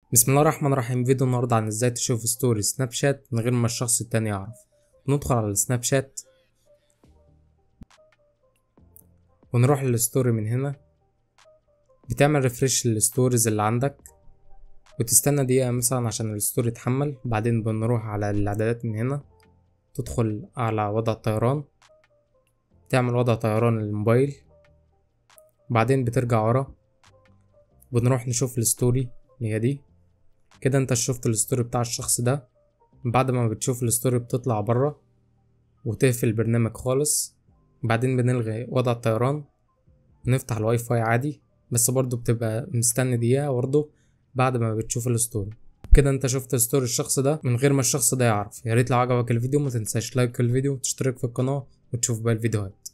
بسم الله الرحمن الرحيم فيديو النهاردة عن ازاي تشوف ستوري سناب شات من غير ما الشخص التاني يعرف ندخل على السناب شات ونروح للستوري من هنا بتعمل ريفريش للستوريز اللي عندك وتستنى دقيقة مثلا عشان الستوري يتحمل بعدين بنروح على الاعدادات من هنا تدخل على وضع الطيران تعمل وضع طيران للموبايل بعدين بترجع ورا بنروح نشوف الستوري اللي هي دي كده انت شفت الستوري بتاع الشخص ده بعد ما بتشوف الستوري بتطلع برا وتقفل البرنامج خالص بعدين بنلغي وضع الطيران نفتح الواي فاي عادي بس برضو بتبقى مستني دقيقة برضو بعد ما بتشوف الستوري كده انت شفت ستوري الشخص ده من غير ما الشخص ده يعرف يا ريت لو عجبك الفيديو ما تنساش لايك الفيديو وتشترك في القناة وتشوف باقي الفيديوهات